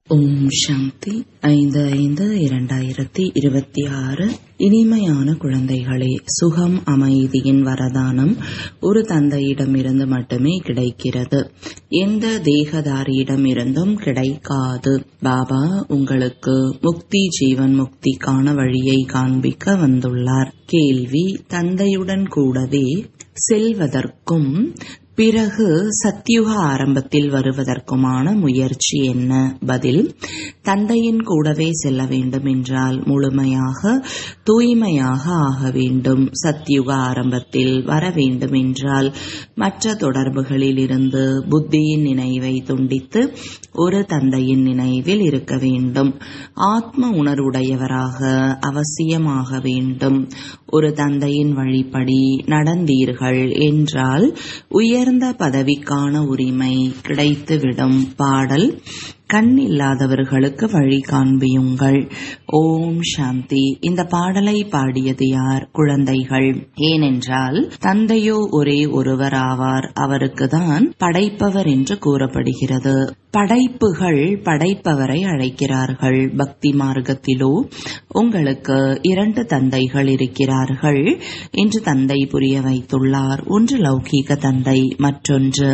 ஓம் சாந்தி ஐந்து ஐந்து இரண்டாயிரத்தி இருபத்தி ஆறு இனிமையான குழந்தைகளே சுகம் அமைதியின் வரதானம் ஒரு தந்தையிடமிருந்து மட்டுமே கிடைக்கிறது எந்த தேகதாரியிடமிருந்தும் கிடைக்காது பாபா உங்களுக்கு முக்தி ஜீவன் முக்திக்கான வழியை காண்பிக்க வந்துள்ளார் கேள்வி தந்தையுடன் கூடவே செல்வதற்கும் பிறகு சத்யுக ஆரம்பத்தில் வருவதற்குமான முயற்சி என்ன பதில் தந்தையின் கூடவே செல்ல வேண்டும் என்றால் முழுமையாக தூய்மையாக ஆக வேண்டும் சத்யுக ஆரம்பத்தில் வர வேண்டும் என்றால் மற்ற தொடர்புகளில் இருந்து புத்தியின் நினைவை துண்டித்து ஒரு தந்தையின் நினைவில் இருக்க வேண்டும் ஆத்ம உணர்வுடையவராக அவசியமாக வேண்டும் ஒரு தந்தையின் வழிப்படி நடந்தீர்கள் என்றால் உயர்ந்த பதவிக்கான உரிமை கிடைத்துவிடும் பாடல் கண் இல்லாதவர்களுக்கு வழி காண்பியுங்கள் ஓம் சாந்தி இந்த பாடலை பாடியது யார் குழந்தைகள் ஏனென்றால் தந்தையோ ஒரே ஒருவர் ஆவார் அவருக்குதான் படைப்பவர் என்று கூறப்படுகிறது படைப்புகள் படைப்பவரை அழைக்கிறார்கள் பக்தி மார்க்கத்திலோ உங்களுக்கு இரண்டு தந்தைகள் இருக்கிறார்கள் என்று தந்தை புரிய வைத்துள்ளார் ஒன்று லௌகீக தந்தை மற்றொன்று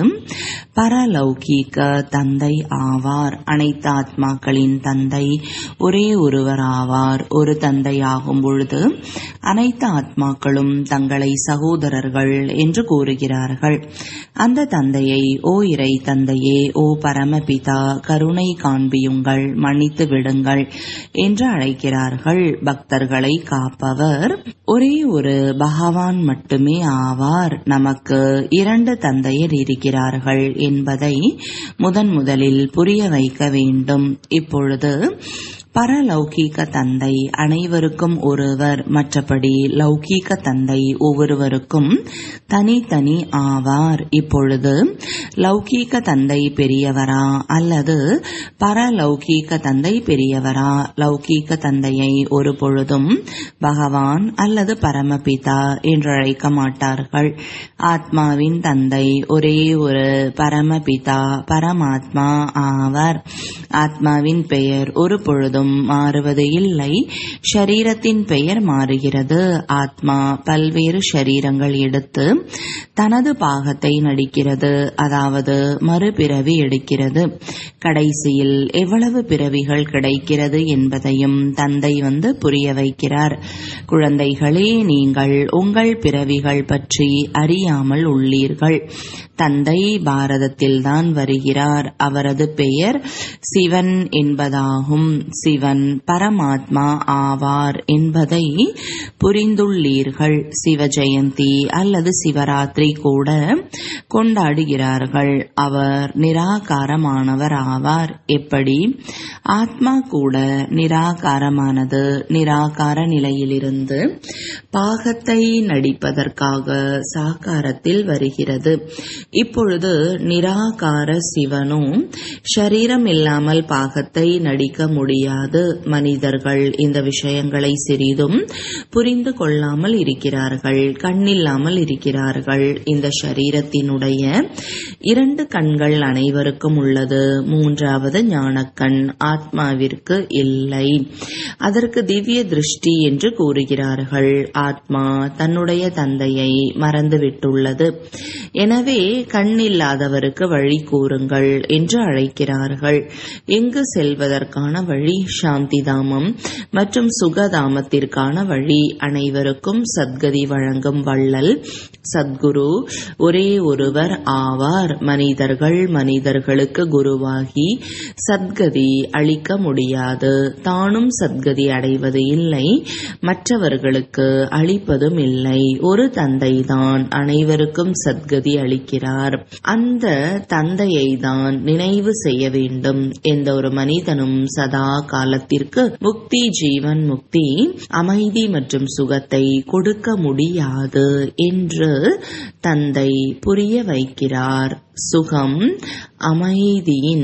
பரலௌகீக தந்தை ஆவார் அனைத்து ஆத்மாக்களின் தந்தை ஒரே ஒருவர் ஆவார் ஒரு தந்தை ஆகும் பொழுது அனைத்து ஆத்மாக்களும் தங்களை சகோதரர்கள் என்று கூறுகிறார்கள் அந்த தந்தையை ஓ இறை தந்தையே ஓ பரமபிதா கருணை காண்பியுங்கள் மன்னித்து விடுங்கள் என்று அழைக்கிறார்கள் பக்தர்களை காப்பவர் ஒரே ஒரு பகவான் மட்டுமே ஆவார் நமக்கு இரண்டு தந்தையர் இருக்கிறார்கள் என்பதை முதன் முதலில் புரிய வைக்க வேண்டும் இப்பொழுது பரலௌகீக தந்தை அனைவருக்கும் ஒருவர் மற்றபடி லௌகீக தந்தை ஒவ்வொருவருக்கும் தனித்தனி ஆவார் இப்பொழுது லௌகீக தந்தை பெரியவரா அல்லது பரலௌகீக தந்தை பெரியவரா லௌகீக தந்தையை ஒரு பொழுதும் பகவான் அல்லது பரமபிதா என்று அழைக்க மாட்டார்கள் ஆத்மாவின் தந்தை ஒரே ஒரு பரமபிதா பரமாத்மா ஆவார் ஆத்மாவின் பெயர் ஒரு பொழுதும் மாறுவது இல்லை ஷரீரத்தின் பெயர் மாறுகிறது ஆத்மா பல்வேறு ஷரீரங்கள் எடுத்து தனது பாகத்தை நடிக்கிறது அதாவது மறுபிறவி எடுக்கிறது கடைசியில் எவ்வளவு பிறவிகள் கிடைக்கிறது என்பதையும் தந்தை வந்து புரிய வைக்கிறார் குழந்தைகளே நீங்கள் உங்கள் பிறவிகள் பற்றி அறியாமல் உள்ளீர்கள் தந்தை பாரதத்தில்தான் வருகிறார் அவரது பெயர் சிவன் என்பதாகும் சிவன் பரமாத்மா ஆவார் என்பதை புரிந்துள்ளீர்கள் சிவ ஜெயந்தி அல்லது சிவராத்திரி கூட கொண்டாடுகிறார்கள் அவர் நிராகாரமானவர் ஆவார் எப்படி ஆத்மா கூட நிராகாரமானது நிராகார நிலையிலிருந்து பாகத்தை நடிப்பதற்காக சாக்காரத்தில் வருகிறது இப்பொழுது நிராகார சிவனும் ஷரீரம் இல்லாமல் பாகத்தை நடிக்க முடியாது மனிதர்கள் இந்த விஷயங்களை சிறிதும் புரிந்து கொள்ளாமல் இருக்கிறார்கள் கண்ணில்லாமல் இருக்கிறார்கள் இந்த ஷரீரத்தினுடைய இரண்டு கண்கள் அனைவருக்கும் உள்ளது மூன்றாவது ஞானக்கண் ஆத்மாவிற்கு இல்லை அதற்கு திவ்ய திருஷ்டி என்று கூறுகிறார்கள் ஆத்மா தன்னுடைய தந்தையை மறந்துவிட்டுள்ளது எனவே கண்ணில்லாதவருக்கு வழி கூறுங்கள் என்று அழைக்கிறார்கள் எங்கு செல்வதற்கான வழி சாந்திதாமம் மற்றும் சுகதாமத்திற்கான வழி அனைவருக்கும் சத்கதி வழங்கும் வள்ளல் சத்குரு ஒரே ஒருவர் ஆவார் மனிதர்கள் மனிதர்களுக்கு குருவாகி சத்கதி அளிக்க முடியாது தானும் சத்கதி அடைவது இல்லை மற்றவர்களுக்கு அளிப்பதும் இல்லை ஒரு தந்தைதான் அனைவருக்கும் சத்கதி அளிக்கிறார் அந்த தந்தையை தான் நினைவு செய்ய வேண்டும் எந்த ஒரு மனிதனும் சதா காலத்திற்கு முக்தி ஜீவன் முக்தி அமைதி மற்றும் சுகத்தை கொடுக்க முடியாது என்று தந்தை புரிய வைக்கிறார் சுகம் அமைதியின்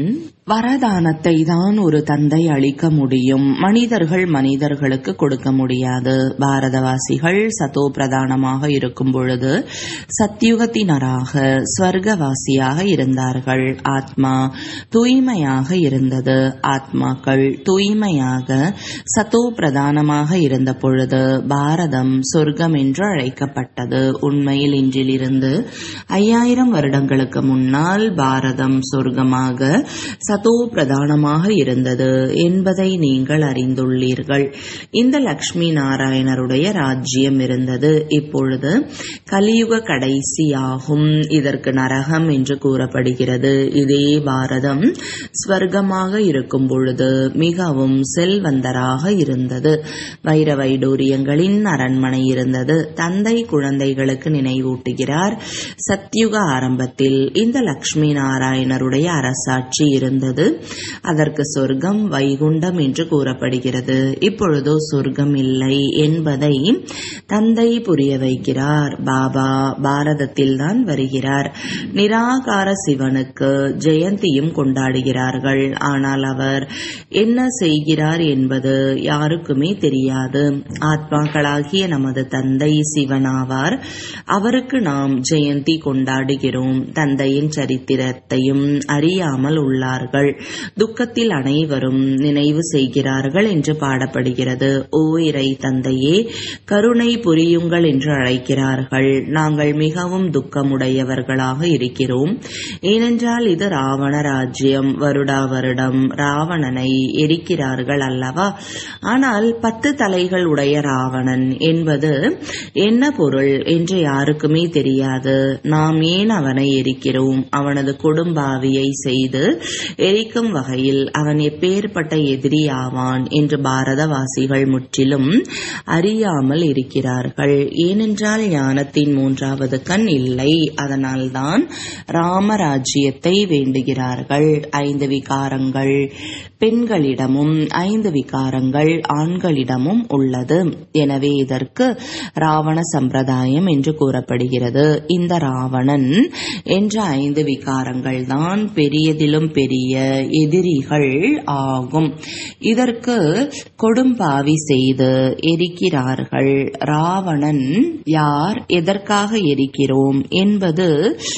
வரதானத்தை தான் ஒரு தந்தை அளிக்க முடியும் மனிதர்கள் மனிதர்களுக்கு கொடுக்க முடியாது பாரதவாசிகள் சதோ பிரதானமாக இருக்கும் பொழுது சத்தியுகத்தினராக ஸ்வர்கவாசியாக இருந்தார்கள் ஆத்மா தூய்மையாக இருந்தது ஆத்மாக்கள் தூய்மையாக சதோ பிரதானமாக இருந்த பொழுது பாரதம் சொர்க்கம் என்று அழைக்கப்பட்டது உண்மையில் இன்றிலிருந்து ஐயாயிரம் வருடங்களுக்கு முன்னால் பாரதம் சொர்க்கமாக சதோ பிரதானமாக இருந்தது என்பதை நீங்கள் அறிந்துள்ளீர்கள் இந்த லக்ஷ்மி நாராயணருடைய ராஜ்யம் இருந்தது இப்பொழுது கலியுக கடைசியாகும் இதற்கு நரகம் என்று கூறப்படுகிறது இதே பாரதம் ஸ்வர்க்கமாக இருக்கும் பொழுது மிகவும் செல்வந்தராக இருந்தது வைர வைடூரியங்களின் அரண்மனை இருந்தது தந்தை குழந்தைகளுக்கு நினைவூட்டுகிறார் சத்யுக ஆரம்பத்தில் இந்த லக்ஷ்மி நாராயணருடைய அரசாட்சி இருந்தது அதற்கு சொர்க்கம் வைகுண்டம் என்று கூறப்படுகிறது இப்பொழுதோ சொர்க்கம் இல்லை என்பதை தந்தை புரிய வைக்கிறார் பாபா பாரதத்தில் தான் வருகிறார் நிராகார சிவனுக்கு ஜெயந்தியும் கொண்டாடுகிறார்கள் ஆனால் அவர் என்ன செய்கிறார் என்பது யாருக்குமே தெரியாது ஆத்மாக்களாகிய நமது தந்தை சிவனாவார் அவருக்கு நாம் ஜெயந்தி கொண்டாடுகிறோம் தந்தையின் சரித்திரத்தையும் அறியாமல் உள்ளார்கள் துக்கத்தில் அனைவரும் நினைவு செய்கிறார்கள் என்று பாடப்படுகிறது ஓ இறை தந்தையே கருணை புரியுங்கள் என்று அழைக்கிறார்கள் நாங்கள் மிகவும் துக்கமுடையவர்களாக இருக்கிறோம் ஏனென்றால் இது ராவண ராஜ்யம் வருடா வருடம் ராவணனை எரிக்கிறார்கள் அல்லவா ஆனால் பத்து தலைகள் உடைய ராவணன் என்பது என்ன பொருள் என்று யாருக்குமே தெரியாது நாம் ஏன் அவனை எரிக்கிறோம் அவனது கொடும்பாவியை செய்து எரிக்கும் வகையில் அவன் எப்பேற்பட்ட எதிரி ஆவான் என்று பாரதவாசிகள் முற்றிலும் அறியாமல் இருக்கிறார்கள் ஏனென்றால் ஞானத்தின் மூன்றாவது கண் இல்லை அதனால்தான் ராமராஜ்யத்தை வேண்டுகிறார்கள் ஐந்து விகாரங்கள் பெண்களிடமும் ஐந்து விகாரங்கள் ஆண்களிடமும் உள்ளது எனவே இதற்கு ராவண சம்பிரதாயம் என்று கூறப்படுகிறது இந்த ராவணன் என்ற ஐந்து விகாரங்கள் தான் பெரியதிலும் பெரிய எதிரிகள் ஆகும் இதற்கு கொடும்பாவி செய்து எரிக்கிறார்கள் ராவணன் யார் எதற்காக எரிக்கிறோம் என்பது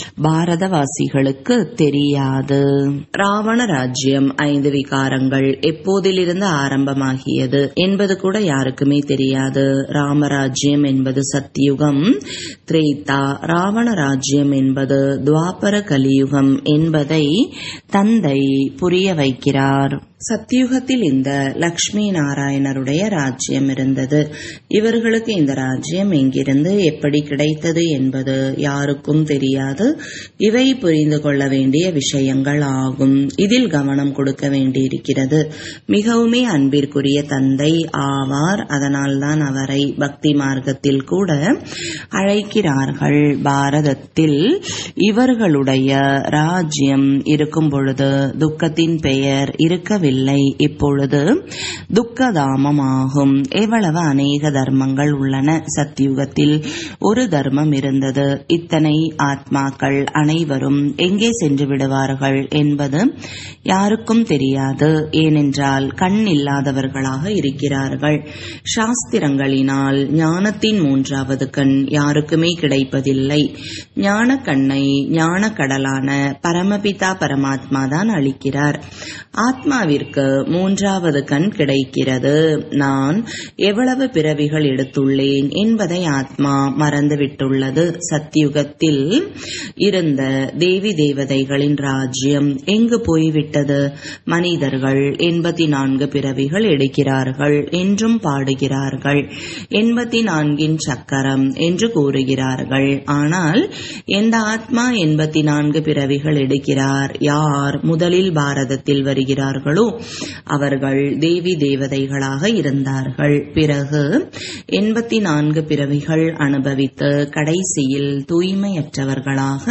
பாரதவாசிகளுக்கு தெரியாது ராவண ராஜ்யம் ஐந்து விகாரங்கள் எப்போதிலிருந்து ஆரம்பமாகியது என்பது கூட யாருக்குமே தெரியாது ராமராஜ்யம் என்பது சத்தியுகம் திரேதா ராவண ராஜ்யம் என்பது துவாபர கலியுகம் என்பதை தந்தை புரிய வைக்கிறார் சத்தியுகத்தில் இந்த லக்ஷ்மி நாராயணருடைய ராஜ்யம் இருந்தது இவர்களுக்கு இந்த ராஜ்யம் எங்கிருந்து எப்படி கிடைத்தது என்பது யாருக்கும் தெரியாது இவை புரிந்து கொள்ள வேண்டிய விஷயங்கள் ஆகும் இதில் கவனம் கொடுக்க வேண்டியிருக்கிறது மிகவுமே அன்பிற்குரிய தந்தை ஆவார் அதனால்தான் அவரை பக்தி மார்க்கத்தில் கூட அழைக்கிறார்கள் பாரதத்தில் இவர்களுடைய ராஜ்யம் இருக்கும் பொழுது துக்கத்தின் பெயர் இருக்கவில்லை இல்லை இப்பொழுது துக்கதாமமாகும் எவ்வளவு அநேக தர்மங்கள் உள்ளன சத்தியுகத்தில் ஒரு தர்மம் இருந்தது இத்தனை ஆத்மாக்கள் அனைவரும் எங்கே சென்று விடுவார்கள் என்பது யாருக்கும் தெரியாது ஏனென்றால் கண் இல்லாதவர்களாக இருக்கிறார்கள் சாஸ்திரங்களினால் ஞானத்தின் மூன்றாவது கண் யாருக்குமே கிடைப்பதில்லை ஞான கண்ணை ஞான கடலான பரமபிதா பரமாத்மா தான் அளிக்கிறார் ஆத்மாவிற்கு மூன்றாவது கண் கிடைக்கிறது நான் எவ்வளவு பிறவிகள் எடுத்துள்ளேன் என்பதை ஆத்மா மறந்துவிட்டுள்ளது சத்தியுகத்தில் இருந்த தேவி தேவதைகளின் ராஜ்யம் எங்கு போய்விட்டது மனிதர்கள் எண்பத்தி நான்கு பிறவிகள் எடுக்கிறார்கள் என்றும் பாடுகிறார்கள் எண்பத்தி நான்கின் சக்கரம் என்று கூறுகிறார்கள் ஆனால் எந்த ஆத்மா எண்பத்தி நான்கு பிறவிகள் எடுக்கிறார் யார் முதலில் பாரதத்தில் வருகிறார்களோ அவர்கள் தேவி தேவதைகளாக இருந்தார்கள் பிறகு எண்பத்தி நான்கு பிறவிகள் அனுபவித்து கடைசியில் தூய்மையற்றவர்களாக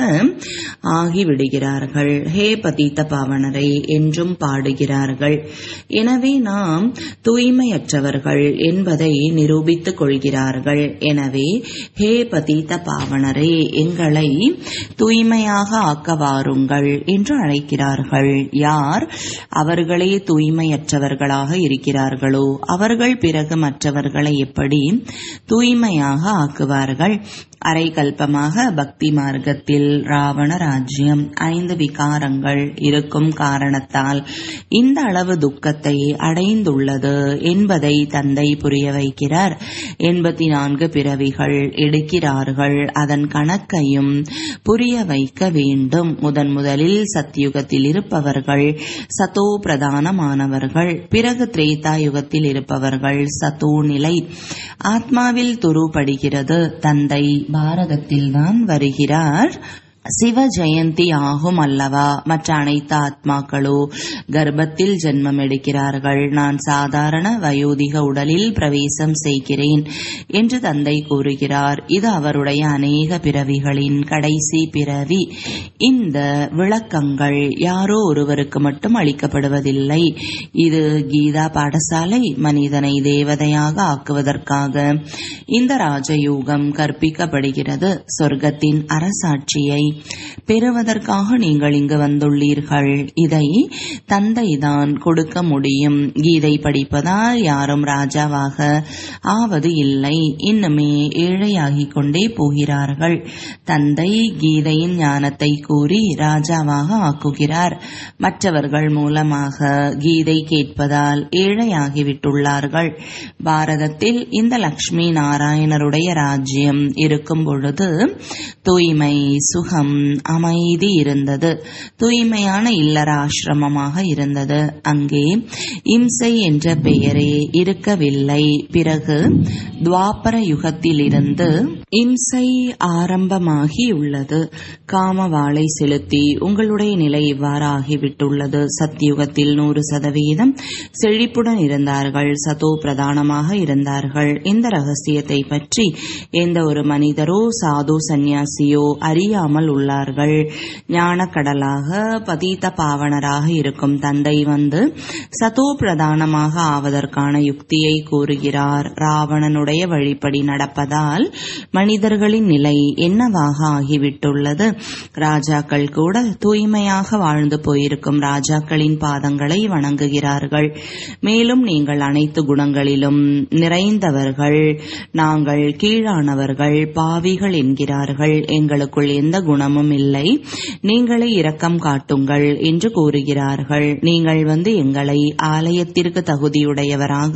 ஆகிவிடுகிறார்கள் ஹே பதித்த பாவனரை என்றும் பாடுகிறார்கள் எனவே நாம் தூய்மையற்றவர்கள் என்பதை நிரூபித்துக் கொள்கிறார்கள் எனவே ஹே பதித்த பாவனரே எங்களை தூய்மையாக ஆக்க வாருங்கள் என்று அழைக்கிறார்கள் யார் அவர்களே தூய்மையற்றவர்களாக இருக்கிறார்களோ அவர்கள் பிறகு மற்றவர்களை எப்படி தூய்மையாக ஆக்குவார்கள் அரை கல்பமாக பக்தி மார்க்கத்தில் ராவண ராஜ்யம் ஐந்து விகாரங்கள் இருக்கும் காரணத்தால் இந்த அளவு துக்கத்தை அடைந்துள்ளது என்பதை தந்தை புரிய வைக்கிறார் எண்பத்தி நான்கு பிறவிகள் எடுக்கிறார்கள் அதன் கணக்கையும் புரிய வைக்க வேண்டும் முதன் முதலில் சத்யுகத்தில் இருப்பவர்கள் சதோ பிரதானமானவர்கள் பிறகு திரேதா யுகத்தில் இருப்பவர்கள் சதோ நிலை ஆத்மாவில் துருபடுகிறது தந்தை பாரதத்தில்தான் வருகிறார் சிவ ஜெயந்தி ஆகும் அல்லவா மற்ற அனைத்து ஆத்மாக்களோ கர்ப்பத்தில் ஜென்மம் எடுக்கிறார்கள் நான் சாதாரண வயோதிக உடலில் பிரவேசம் செய்கிறேன் என்று தந்தை கூறுகிறார் இது அவருடைய அநேக பிறவிகளின் கடைசி பிறவி இந்த விளக்கங்கள் யாரோ ஒருவருக்கு மட்டும் அளிக்கப்படுவதில்லை இது கீதா பாடசாலை மனிதனை தேவதையாக ஆக்குவதற்காக இந்த ராஜயோகம் கற்பிக்கப்படுகிறது சொர்க்கத்தின் அரசாட்சியை பெறுவதற்காக நீங்கள் இங்கு வந்துள்ளீர்கள் இதை தந்தைதான் கொடுக்க முடியும் கீதை படிப்பதால் யாரும் ராஜாவாக ஆவது இல்லை இன்னுமே ஏழையாகிக் கொண்டே போகிறார்கள் தந்தை கீதையின் ஞானத்தை கூறி ராஜாவாக ஆக்குகிறார் மற்றவர்கள் மூலமாக கீதை கேட்பதால் ஏழையாகிவிட்டுள்ளார்கள் பாரதத்தில் இந்த லக்ஷ்மி நாராயணருடைய ராஜ்யம் இருக்கும் பொழுது தூய்மை சுகம் அமைதி இருந்தது தூய்மையான இல்லற ஆசிரமமாக இருந்தது அங்கே இம்சை என்ற பெயரே இருக்கவில்லை பிறகு துவாபர யுகத்திலிருந்து இம்சை ஆரம்பமாகி உள்ளது காம வாளை செலுத்தி உங்களுடைய நிலை இவ்வாறு ஆகிவிட்டுள்ளது சத்தியுகத்தில் நூறு சதவீதம் செழிப்புடன் இருந்தார்கள் சதோ பிரதானமாக இருந்தார்கள் இந்த ரகசியத்தை பற்றி எந்த ஒரு மனிதரோ சாது சந்நியாசியோ அறியாமல் உள்ளார்கள் ஞானக்கடலாக பதீத பாவனராக இருக்கும் தந்தை வந்து சதோ பிரதானமாக ஆவதற்கான யுக்தியை கூறுகிறார் ராவணனுடைய வழிப்படி நடப்பதால் மனிதர்களின் நிலை என்னவாக ஆகிவிட்டுள்ளது ராஜாக்கள் கூட தூய்மையாக வாழ்ந்து போயிருக்கும் ராஜாக்களின் பாதங்களை வணங்குகிறார்கள் மேலும் நீங்கள் அனைத்து குணங்களிலும் நிறைந்தவர்கள் நாங்கள் கீழானவர்கள் பாவிகள் என்கிறார்கள் எங்களுக்குள் எந்த குணமும் இல்லை நீங்களே இரக்கம் காட்டுங்கள் என்று கூறுகிறார்கள் நீங்கள் வந்து எங்களை ஆலயத்திற்கு தகுதியுடையவராக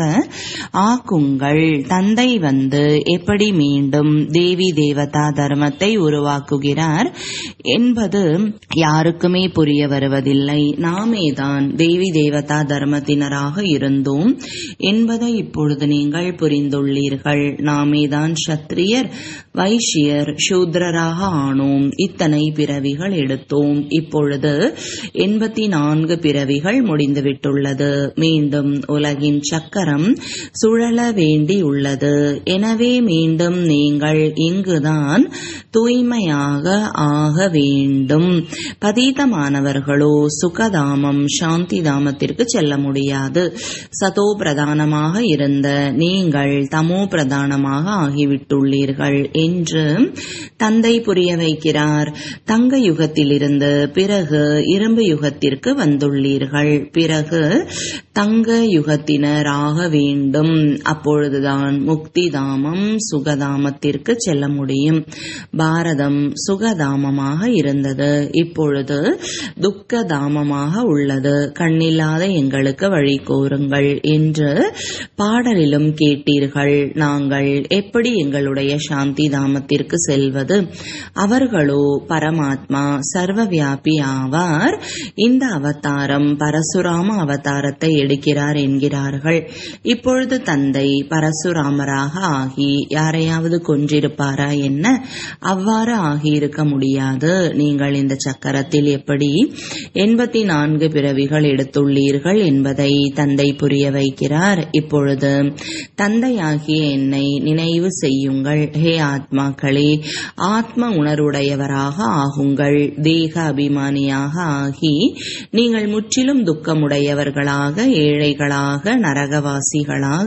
ஆக்குங்கள் தந்தை வந்து எப்படி மீண்டும் தேவி தேவதா தர்மத்தை உருவாக்குகிறார் என்பது யாருக்குமே புரிய வருவதில்லை நாமே தான் தேவி தேவதா தர்மத்தினராக இருந்தோம் என்பதை இப்பொழுது நீங்கள் புரிந்துள்ளீர்கள் நாமே தான் சத்திரியர் வைஷ்யர் சூத்ரராக ஆனோம் இத்தனை பிறவிகள் எடுத்தோம் இப்பொழுது எண்பத்தி நான்கு பிறவிகள் முடிந்துவிட்டுள்ளது மீண்டும் உலகின் சக்கரம் சுழல வேண்டியுள்ளது எனவே மீண்டும் நீங்கள் இங்குதான் தூய்மையாக ஆக வேண்டும் பதீதமானவர்களோ சுகதாமம் சாந்தி தாமத்திற்கு செல்ல முடியாது சதோ பிரதானமாக இருந்த நீங்கள் தமோ பிரதானமாக ஆகிவிட்டுள்ளீர்கள் என்று தந்தை புரிய வைக்கிறார் தங்க யுகத்திலிருந்து பிறகு இரும்பு யுகத்திற்கு வந்துள்ளீர்கள் பிறகு தங்க யுகத்தினர் ஆக வேண்டும் அப்பொழுதுதான் முக்தி தாமம் சுகதாமத்திற்கு செல்ல முடியும் பாரதம் சுகதாமமாக இருந்தது இப்பொழுது துக்க தாமமாக உள்ளது கண்ணில்லாத எங்களுக்கு வழி கோருங்கள் என்று பாடலிலும் கேட்டீர்கள் நாங்கள் எப்படி எங்களுடைய சாந்தி தாமத்திற்கு செல்வது அவர்களோ பரமாத்மா சர்வவியாபி ஆவார் இந்த அவதாரம் பரசுராம அவதாரத்தை எடுக்கிறார் என்கிறார்கள் இப்பொழுது தந்தை பரசுராமராக ஆகி யாரையாவது கொன்றிருப்பாரா என்ன அவ்வாறு ஆகியிருக்க முடியாது நீங்கள் இந்த சக்கரத்தில் எப்படி எண்பத்தி நான்கு பிறவிகள் எடுத்துள்ளீர்கள் என்பதை தந்தை புரிய வைக்கிறார் இப்பொழுது தந்தையாகிய என்னை நினைவு செய்யுங்கள் ஹே ஆத்மாக்களே ஆத்ம உணர்வுடையவராக ஆகுங்கள் தேக அபிமானியாக ஆகி நீங்கள் முற்றிலும் துக்கமுடையவர்களாக ஏழைகளாக நரகவாசிகளாக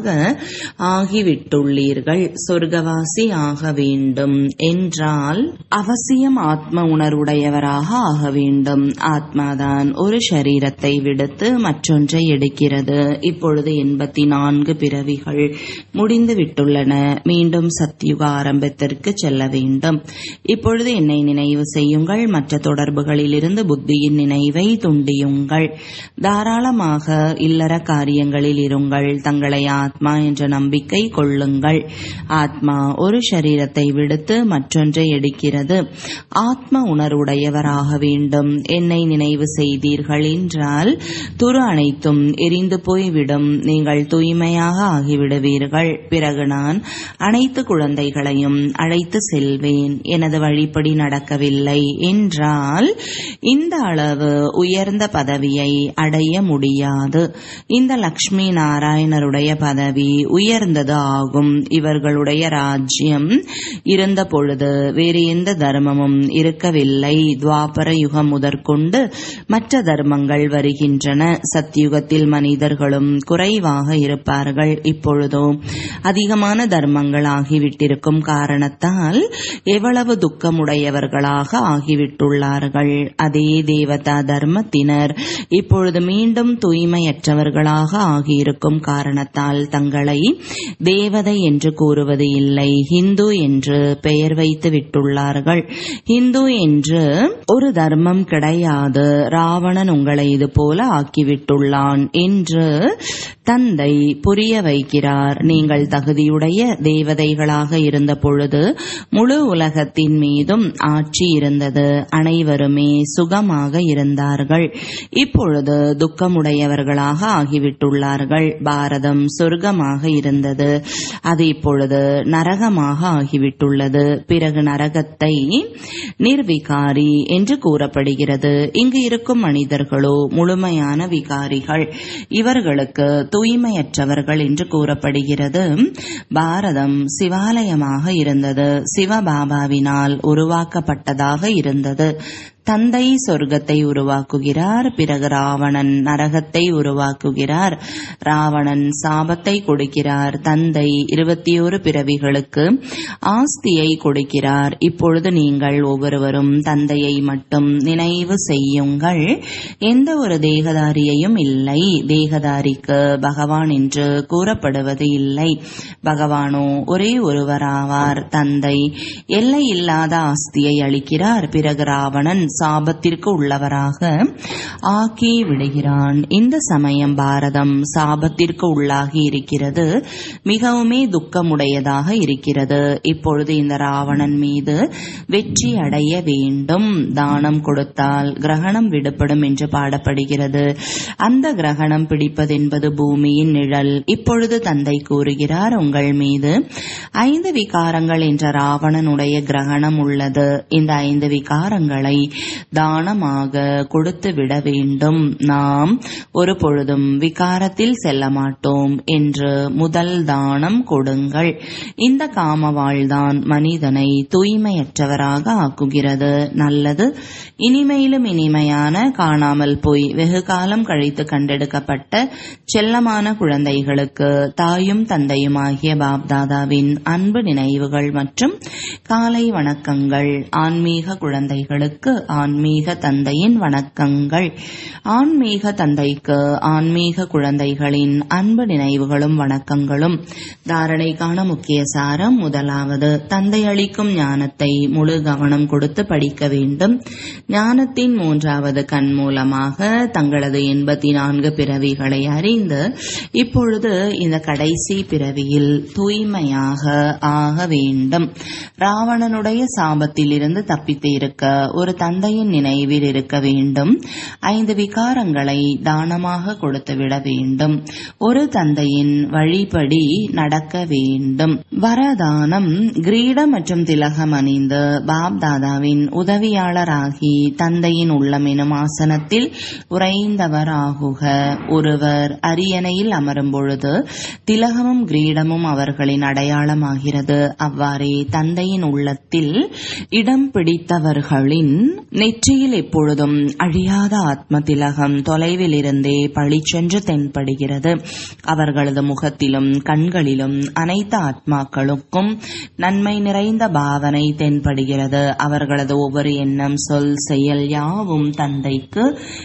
ஆகிவிட்டுள்ளீர்கள் சொர்க்கவாசி ஆக வேண்டும் என்றால் அவசியம் ஆத்ம உணர்வுடையவராக ஆக வேண்டும் ஆத்மாதான் ஒரு சரீரத்தை விடுத்து மற்றொன்றை எடுக்கிறது இப்பொழுது எண்பத்தி நான்கு பிறவிகள் முடிந்து விட்டுள்ளன மீண்டும் சத்யுக ஆரம்பத்திற்கு செல்ல வேண்டும் இப்பொழுது என்னை நினைவு செய்யுங்கள் மற்ற தொடர்புகளிலிருந்து புத்தியின் நினைவை துண்டியுங்கள் தாராளமாக இல்லற காரியங்களில் இருங்கள் தங்களை ஆத்மா என்ற நம்பிக்கை கொள்ளுங்கள் ஆத்மா ஒரு சரீரத்தை விடுத்து மற்றொன்றை எடுக்கிறது ஆத்ம உணர்வுடையவராக வேண்டும் என்னை நினைவு செய்தீர்கள் என்றால் துரு அனைத்தும் எரிந்து போய்விடும் நீங்கள் தூய்மையாக ஆகிவிடுவீர்கள் பிறகு நான் அனைத்து குழந்தைகளையும் அழைத்து செல்வேன் எனது வழிப்படி நடக்கவில்லை என்றால் இந்த அளவு உயர்ந்த பதவியை அடைய முடியாது இந்த லக்ஷ்மி நாராயணருடைய பதவி உயர்ந்தது ஆகும் இவர்களுடைய ராஜ்யம் இருந்த பொழுது வேறு எந்த தர்மமும் இருக்கவில்லை துவாபர யுகம் முதற்கொண்டு மற்ற தர்மங்கள் வருகின்றன சத்யுகத்தில் மனிதர்களும் குறைவாக இருப்பார்கள் இப்பொழுதோ அதிகமான தர்மங்கள் ஆகிவிட்டிருக்கும் காரணத்தால் எவ்வளவு துக்கமுடையவர்களாக ஆகிவிட்டுள்ளார்கள் அதே தேவதா தர்மத்தினர் இப்பொழுது மீண்டும் தூய்மையற்றவர்களாக ஆகியிருக்கும் காரணத்தால் தங்களை தேவதை என்று கூறுவது இல்லை ஹிந்து என்று பெயர் வைத்து விட்டுள்ளார்கள் ஹிந்து என்று ஒரு தர்மம் கிடையாது ராவணன் உங்களை இது போல ஆக்கிவிட்டுள்ளான் என்று தந்தை புரிய வைக்கிறார் நீங்கள் தகுதியுடைய தேவதைகளாக இருந்த பொழுது முழு உலகத்தின் மீதும் ஆட்சி இருந்தது அனைவருமே சுகமாக இருந்தார்கள் இப்பொழுது துக்கமுடையவர்களாக ஆகிவிட்டுள்ளார்கள் பாரதம் சொர்க்கமாக இருந்தது அது இப்பொழுது நரகமாக ஆகிவிட்டுள்ளது பிறகு நரகத்தை நிர்விகாரி என்று கூறப்படுகிறது இங்கு இருக்கும் மனிதர்களோ முழுமையான விகாரிகள் இவர்களுக்கு தூய்மையற்றவர்கள் என்று கூறப்படுகிறது பாரதம் சிவாலயமாக இருந்தது சிவபாபாவினால் உருவாக்கப்பட்டதாக இருந்தது தந்தை சொர்க்கத்தை உருவாக்குகிறார் பிறகு ராவணன் நரகத்தை உருவாக்குகிறார் ராவணன் சாபத்தை கொடுக்கிறார் தந்தை இருபத்தி ஒரு பிறவிகளுக்கு ஆஸ்தியை கொடுக்கிறார் இப்பொழுது நீங்கள் ஒவ்வொருவரும் தந்தையை மட்டும் நினைவு செய்யுங்கள் எந்த ஒரு தேகதாரியையும் இல்லை தேகதாரிக்கு பகவான் என்று கூறப்படுவது இல்லை பகவானோ ஒரே ஒருவராவார் தந்தை எல்லை இல்லாத ஆஸ்தியை அளிக்கிறார் பிறகு ராவணன் சாபத்திற்கு உள்ளவராக ஆக்கி விடுகிறான் இந்த சமயம் பாரதம் சாபத்திற்கு உள்ளாகி இருக்கிறது மிகவுமே துக்கமுடையதாக இருக்கிறது இப்பொழுது இந்த ராவணன் மீது வெற்றி அடைய வேண்டும் தானம் கொடுத்தால் கிரகணம் விடுபடும் என்று பாடப்படுகிறது அந்த கிரகணம் பிடிப்பதென்பது பூமியின் நிழல் இப்பொழுது தந்தை கூறுகிறார் உங்கள் மீது ஐந்து விகாரங்கள் என்ற ராவணனுடைய கிரகணம் உள்ளது இந்த ஐந்து விகாரங்களை தானமாக கொடுத்து விட வேண்டும் நாம் ஒரு பொழுதும் விகாரத்தில் செல்ல மாட்டோம் என்று முதல் தானம் கொடுங்கள் இந்த காமவாழ்தான் மனிதனை தூய்மையற்றவராக ஆக்குகிறது நல்லது இனிமையிலும் இனிமையான காணாமல் போய் வெகு காலம் கழித்து கண்டெடுக்கப்பட்ட செல்லமான குழந்தைகளுக்கு தாயும் தந்தையுமாகிய பாப்தாதாவின் அன்பு நினைவுகள் மற்றும் காலை வணக்கங்கள் ஆன்மீக குழந்தைகளுக்கு ஆன்மீக தந்தையின் வணக்கங்கள் ஆன்மீக தந்தைக்கு ஆன்மீக குழந்தைகளின் அன்பு நினைவுகளும் வணக்கங்களும் தாரணைக்கான முக்கிய சாரம் முதலாவது தந்தை அளிக்கும் ஞானத்தை முழு கவனம் கொடுத்து படிக்க வேண்டும் ஞானத்தின் மூன்றாவது கண் மூலமாக தங்களது எண்பத்தி நான்கு பிறவிகளை அறிந்து இப்பொழுது இந்த கடைசி பிறவியில் தூய்மையாக ஆக வேண்டும் ராவணனுடைய சாபத்தில் இருந்து தப்பித்து இருக்க ஒரு தந்தையின் நினைவில் இருக்க வேண்டும் ஐந்து விகாரங்களை தானமாக கொடுத்துவிட வேண்டும் ஒரு தந்தையின் வழிபடி நடக்க வேண்டும் வரதானம் கிரீடம் மற்றும் திலகம் அணிந்து பாப் தாதாவின் உதவியாளராகி தந்தையின் உள்ளம் எனும் ஆசனத்தில் உறைந்தவர் ஆகுக ஒருவர் அரியணையில் அமரும் பொழுது திலகமும் கிரீடமும் அவர்களின் அடையாளமாகிறது அவ்வாறே தந்தையின் உள்ளத்தில் இடம் பிடித்தவர்களின் நெற்றியில் எப்பொழுதும் அழியாத ஆத்ம திலகம் தொலைவில் இருந்தே பழிச்சென்று தென்படுகிறது அவர்களது முகத்திலும் கண்களிலும் அனைத்து ஆத்மாக்களுக்கும் நன்மை நிறைந்த பாவனை தென்படுகிறது அவர்களது ஒவ்வொரு எண்ணம் சொல் செயல் யாவும் தந்தைக்கு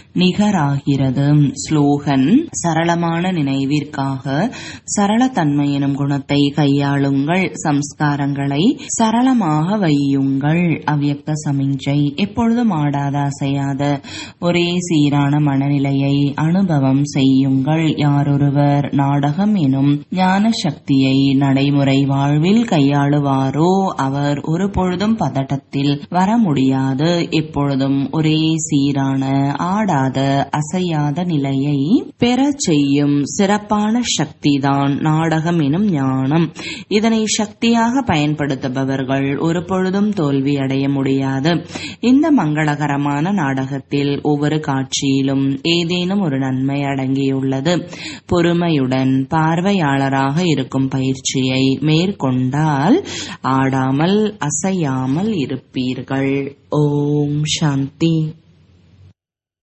நிகராகிறது ஸ்லோகன் சரளமான நினைவிற்காக சரளத்தன்மை எனும் குணத்தை கையாளுங்கள் சம்ஸ்காரங்களை சரளமாக வையுங்கள் அவ்யக்த சமிஞ்சை எப்பொழுதும் ஆடாத அசையாத ஒரே சீரான மனநிலையை அனுபவம் செய்யுங்கள் யாரொருவர் நாடகம் எனும் ஞான சக்தியை நடைமுறை வாழ்வில் கையாளுவாரோ அவர் ஒரு பொழுதும் பதட்டத்தில் வர முடியாது எப்பொழுதும் ஒரே சீரான ஆடாத அசையாத நிலையை பெறச் செய்யும் சிறப்பான சக்திதான் நாடகம் எனும் ஞானம் இதனை சக்தியாக பயன்படுத்துபவர்கள் ஒரு பொழுதும் தோல்வி அடைய முடியாது இந்த மங்களகரமான நாடகத்தில் ஒவ்வொரு காட்சியிலும் ஏதேனும் ஒரு நன்மை அடங்கியுள்ளது பொறுமையுடன் பார்வையாளராக இருக்கும் பயிற்சியை மேற்கொண்டால் ஆடாமல் அசையாமல் இருப்பீர்கள் ஓம் சாந்தி